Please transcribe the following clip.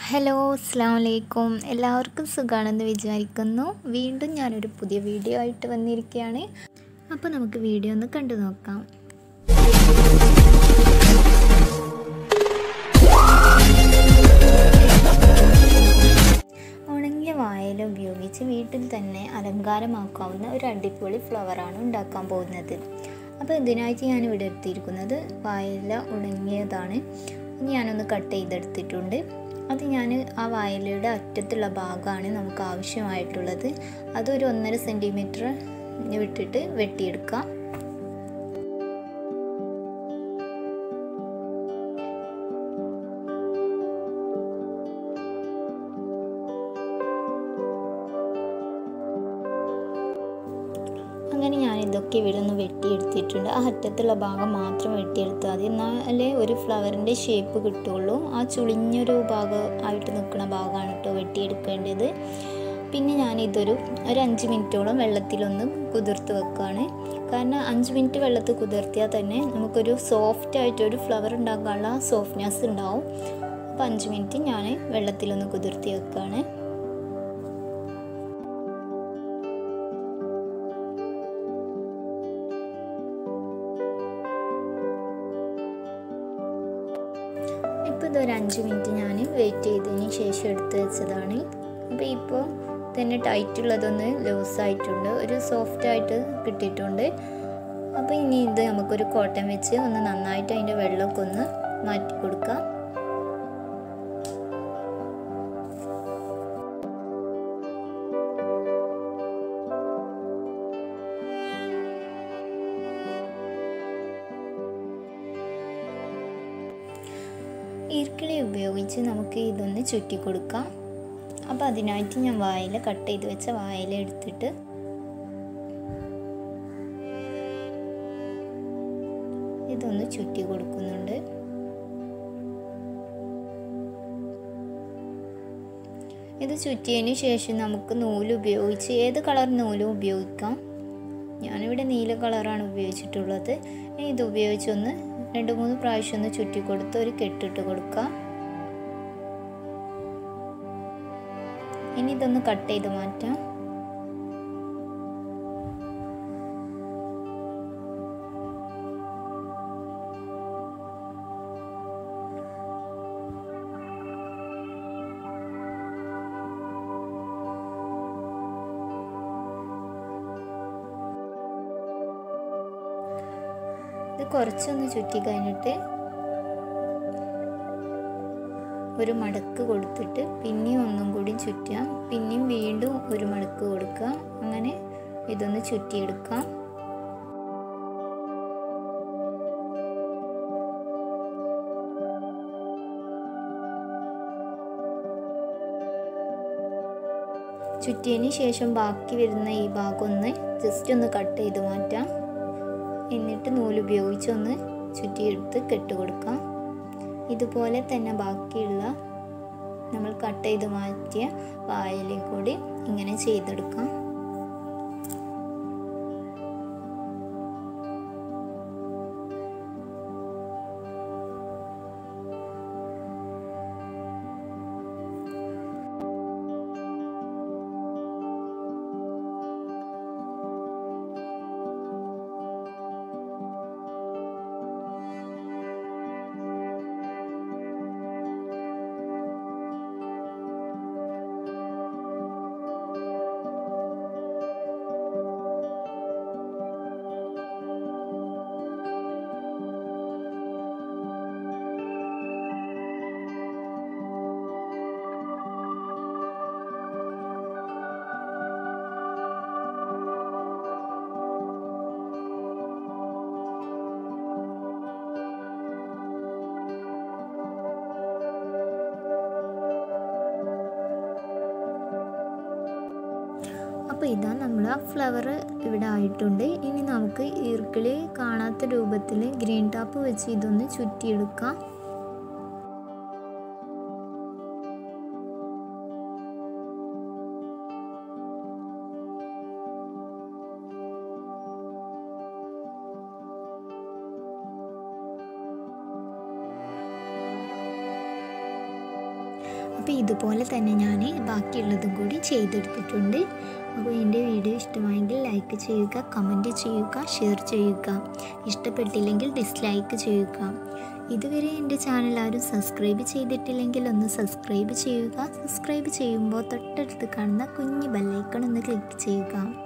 hello അസ്സാം വലൈക്കും എല്ലാവർക്കും സുഖമാണെന്ന് വിചാരിക്കുന്നു വീണ്ടും ഞാനൊരു പുതിയ വീഡിയോ ആയിട്ട് വന്നിരിക്കുകയാണ് അപ്പോൾ നമുക്ക് വീഡിയോ ഒന്ന് കണ്ടു നോക്കാം ഉണങ്ങിയ വായല ഉപയോഗിച്ച് വീട്ടിൽ തന്നെ അലങ്കാരമാക്കാവുന്ന ഒരു അടിപൊളി ഫ്ലവറാണ് ഉണ്ടാക്കാൻ പോകുന്നത് അപ്പോൾ ഇതിനായിട്ട് ഞാൻ ഇവിടെ എടുത്തിരിക്കുന്നത് വായല ഉണങ്ങിയതാണ് ഇനി ഞാനൊന്ന് കട്ട് ചെയ്തെടുത്തിട്ടുണ്ട് അത് ഞാൻ ആ വായലയുടെ അറ്റത്തുള്ള ഭാഗമാണ് നമുക്ക് ആവശ്യമായിട്ടുള്ളത് അതൊരു ഒന്നര സെൻറ്റിമീറ്റർ വിട്ടിട്ട് വെട്ടിയെടുക്കാം അങ്ങനെ ഞാൻ ഇതൊക്കെ ഇവിടെ ഒന്ന് വെട്ടിയെടുത്തിട്ടുണ്ട് ആ അറ്റത്തുള്ള ഭാഗം മാത്രം വെട്ടിയെടുത്താൽ മതി എന്നാലേ ഒരു ഫ്ലവറിൻ്റെ ഷേപ്പ് കിട്ടുള്ളൂ ആ ചുളിഞ്ഞൊരു ഭാഗം ആയിട്ട് നിൽക്കുന്ന ഭാഗമാണ് കേട്ടോ വെട്ടിയെടുക്കേണ്ടത് പിന്നെ ഞാനിതൊരു ഒരു അഞ്ച് മിനിറ്റോളം വെള്ളത്തിലൊന്ന് കുതിർത്ത് വെക്കുകയാണ് കാരണം അഞ്ച് മിനിറ്റ് വെള്ളത്തിൽ കുതിർത്തിയാൽ തന്നെ നമുക്കൊരു സോഫ്റ്റ് ആയിട്ടൊരു ഫ്ലവർ ഉണ്ടാക്കാനുള്ള സോഫ്റ്റ്നെസ് ഉണ്ടാവും അപ്പോൾ അഞ്ച് മിനിറ്റ് ഞാൻ വെള്ളത്തിലൊന്ന് കുതിർത്തി വെക്കുകയാണ് ഇപ്പോൾ ഇതൊരു അഞ്ച് മിനിറ്റ് ഞാൻ വെയിറ്റ് ചെയ്തതിന് ശേഷം എടുത്ത് വെച്ചതാണ് അപ്പോൾ ഇപ്പോൾ തന്നെ ടൈറ്റുള്ളതൊന്ന് ലൂസായിട്ടുണ്ട് ഒരു സോഫ്റ്റ് ആയിട്ട് കിട്ടിയിട്ടുണ്ട് അപ്പോൾ ഇനി ഇത് നമുക്കൊരു കോട്ടൺ വെച്ച് ഒന്ന് നന്നായിട്ട് അതിൻ്റെ വെള്ളമൊക്കെ ഒന്ന് മാറ്റി കൊടുക്കാം ഈർക്കിളി ഉപയോഗിച്ച് നമുക്ക് ഇതൊന്ന് ചുറ്റി കൊടുക്കാം അപ്പോൾ അതിനായിട്ട് ഞാൻ വായില കട്ട് ചെയ്ത് വെച്ച വായില എടുത്തിട്ട് ഇതൊന്ന് ചുറ്റി കൊടുക്കുന്നുണ്ട് ഇത് ചുറ്റിയതിന് ശേഷം നമുക്ക് നൂല് ഉപയോഗിച്ച് ഏത് കളർ നൂലും ഉപയോഗിക്കാം ഞാനിവിടെ നീല കളറാണ് ഉപയോഗിച്ചിട്ടുള്ളത് ഇനി ഇത് ഉപയോഗിച്ചൊന്ന് രണ്ട് മൂന്ന് പ്രാവശ്യം ഒന്ന് ചുറ്റി കൊടുത്ത് ഒരു കെട്ടിട്ട് കൊടുക്കാം ഇനി ഇതൊന്ന് കട്ട് ചെയ്ത് മാറ്റാം ഇത് കുറച്ചൊന്ന് ചുറ്റി കഴിഞ്ഞിട്ട് ഒരു മടക്ക് കൊടുത്തിട്ട് പിന്നെയും ഒന്നും കൂടി ചുറ്റാം പിന്നെയും വീണ്ടും ഒരു മടക്ക് കൊടുക്കുക അങ്ങനെ ഇതൊന്ന് ചുറ്റിയെടുക്കാം ചുറ്റിയതിന് ശേഷം ബാക്കി വരുന്ന ഈ ഭാഗം ഒന്ന് ജസ്റ്റ് ഒന്ന് കട്ട് ചെയ്ത് മാറ്റാം എന്നിട്ട് നൂലുപയോഗിച്ച് ഒന്ന് ചുറ്റിയെടുത്ത് കെട്ടുകൊടുക്കാം ഇതുപോലെ തന്നെ ബാക്കിയുള്ള നമ്മൾ കട്ട് ചെയ്ത് മാറ്റിയ വായലയും കൂടി ഇങ്ങനെ ചെയ്തെടുക്കാം അപ്പോൾ ഇതാ നമ്മൾ ആ ഫ്ലവർ ഇവിടെ ആയിട്ടുണ്ട് ഇനി നമുക്ക് ഈർക്കിളി കാണാത്ത രൂപത്തിൽ ഗ്രീൻ ടാപ്പ് വെച്ച് ഇതൊന്ന് ചുറ്റിയെടുക്കാം അപ്പോൾ ഇതുപോലെ തന്നെ ഞാൻ ബാക്കിയുള്ളതും കൂടി ചെയ്തെടുത്തിട്ടുണ്ട് അപ്പോൾ എൻ്റെ വീഡിയോ ഇഷ്ടമായെങ്കിൽ ലൈക്ക് ചെയ്യുക കമൻറ്റ് ചെയ്യുക ഷെയർ ചെയ്യുക ഇഷ്ടപ്പെട്ടില്ലെങ്കിൽ ഡിസ്ലൈക്ക് ചെയ്യുക ഇതുവരെ എൻ്റെ ചാനൽ ആരും സബ്സ്ക്രൈബ് ചെയ്തിട്ടില്ലെങ്കിൽ ഒന്ന് സബ്സ്ക്രൈബ് ചെയ്യുക സബ്സ്ക്രൈബ് ചെയ്യുമ്പോൾ തൊട്ടടുത്ത് കാണുന്ന കുഞ്ഞ് ബെല്ലൈക്കൺ ഒന്ന് ക്ലിക്ക് ചെയ്യുക